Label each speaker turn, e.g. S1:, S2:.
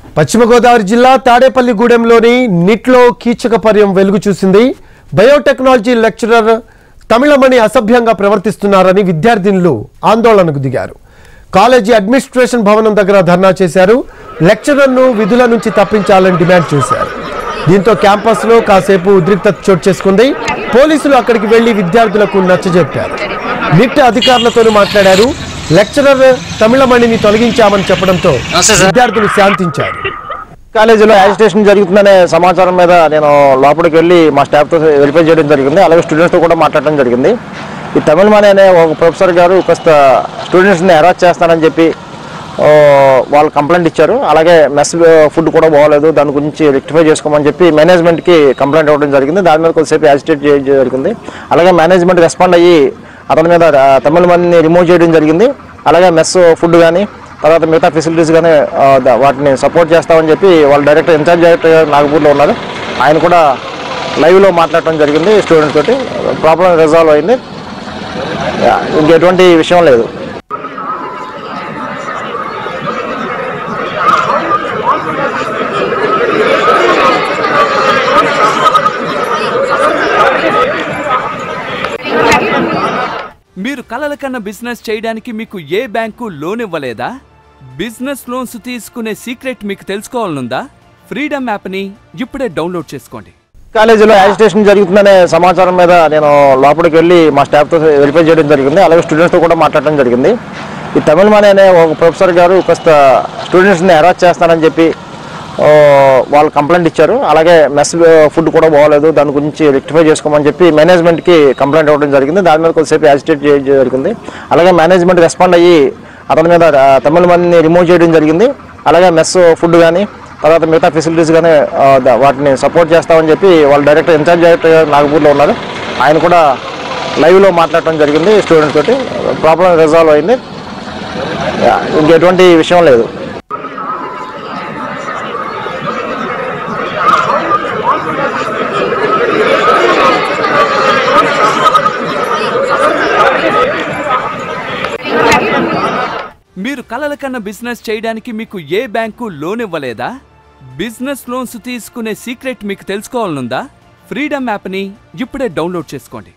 S1: పశ్చిమ గోదావరి జిల్లా తాడేపల్లిగూడెంలోని నిట్లో కీచకపర్యం వెలుగు చూసింది బయోటెక్నాలజీ లెక్చరర్ తమిళమణి అసభ్యంగా ప్రవర్తిస్తున్నారని విద్యార్థినులు ఆందోళనకు దిగారు కాలేజీ అడ్మినిస్ట్రేషన్ భవనం దగ్గర ధర్నా చేశారు లెక్చరర్ను విధుల నుంచి తప్పించాలని డిమాండ్ చేశారు దీంతో క్యాంపస్లో కాసేపు ఉద్రిక్తత చోటు చేసుకుంది పోలీసులు అక్కడికి వెళ్లి విద్యార్థులకు నచ్చజెప్పారు నిట్ అధికారులతోనూ మాట్లాడారు లెక్చరర్ తమిళమణిని తొలగించామని చెప్పడంతో
S2: నమస్తే సార్.
S1: విద్యార్థులు శాంతించారు
S3: కాలేజీలో యాజిటేషన్ జరుగుతుందనే సమాచారం మీద నేను లోపలికి వెళ్ళి మా స్టాఫ్తో వెరిఫై చేయడం జరిగింది అలాగే స్టూడెంట్స్తో కూడా మాట్లాడడం జరిగింది ఈ తమిళ మానే అనే ఒక ప్రొఫెసర్ గారు కాస్త స్టూడెంట్స్ని హెరాస్ చేస్తానని చెప్పి ఆ, వాళ్ళు కంప్లైంట్ ఇచ్చారు అలాగే మెస్ ఫుడ్ కూడా బాగోలేదు దాని గురించి రెక్టిఫై చేసుకోమని చెప్పి మేనేజ్మెంట్కి కంప్లైంట్ ఇవ్వడం జరిగింది దాని మీద కొద్దిసేపు యాజిటేట్ చేయడం జరిగింది అలాగే మేనేజ్మెంట్ రెస్పాండ్ అయ్యి అతని మీద ఆ, తమిళ మందిని రిమూవ్ చేయడం జరిగింది అలాగే మెస్ ఫుడ్ కానీ తర్వాత మిగతా ఫెసిలిటీస్ కానీ ఆ, ద- వాటిని సపోర్ట్ చేస్తామని చెప్పి వాళ్ళు డైరెక్టర్ ఇన్ఛార్జ్ డైరెక్టర్ గారు నాగపూర్లో ఉన్నారు ఆయన కూడా లైవ్లో మాట్లాడటం జరిగింది స్టూడెంట్స్ తోటి ప్రాబ్లం రిజాల్వ్ అయింది యా, ఇంకెటువంటి విషయం లేదు
S4: మీరు కలల కన్న బిజినెస్ చేయడానికి మీకు ఏ బ్యాంకు లోన్ ఇవ్వలేదా బిజినెస్ లోన్స్ తీసుకునే సీక్రెట్ మీకు తెలుసుకోవాలనుందా ఫ్రీడమ్ యాప్ని ఇప్పుడే డౌన్లోడ్ చేసుకోండి
S3: కాలేజీలో యాజిటేషన్ జరుగుతుందనే సమాచారం మీద నేను లోపలికి వెళ్ళి మా స్టాఫ్తో వెరిఫై చేయడం జరిగింది అలాగే స్టూడెంట్స్తో కూడా మాట్లాడడం జరిగింది ఈ తమిళ మానే అనే ఒక ప్రొఫెసర్ గారు కాస్త స్టూడెంట్స్ని హెరాస్ చేస్తానని చెప్పి ఆ, వాళ్ళు కంప్లైంట్ ఇచ్చారు అలాగే మెస్ ఫుడ్ కూడా బాగోలేదు దాని గురించి రెక్టిఫై చేసుకోమని చెప్పి మేనేజ్మెంట్కి కంప్లైంట్ ఇవ్వడం జరిగింది దాని మీద కొద్దిసేపు యాజిటేట్ చేయడం జరిగింది అలాగే మేనేజ్మెంట్ రెస్పాండ్ అయ్యి అతని మీద ఆ, తమిళ మందిని రిమూవ్ చేయడం జరిగింది అలాగే మెస్ ఫుడ్ కానీ తర్వాత మిగతా ఫెసిలిటీస్ కానీ ఆ, ద- వాటిని సపోర్ట్ చేస్తామని చెప్పి వాళ్ళు డైరెక్టర్ ఇన్ఛార్జ్ డైరెక్టర్ గారు నాగపూర్లో ఉన్నారు ఆయన కూడా లైవ్లో మాట్లాడటం జరిగింది స్టూడెంట్స్ తోటి ప్రాబ్లం రిజాల్వ్ అయింది యా, ఇంకెటువంటి విషయం లేదు
S4: మీరు కలల కన్న బిజినెస్ చేయడానికి మీకు ఏ బ్యాంకు లోన్ ఇవ్వలేదా బిజినెస్ లోన్స్ తీసుకునే సీక్రెట్ మీకు తెలుసుకోవాలనుందా ఫ్రీడమ్ యాప్ని ఇప్పుడే డౌన్లోడ్ చేసుకోండి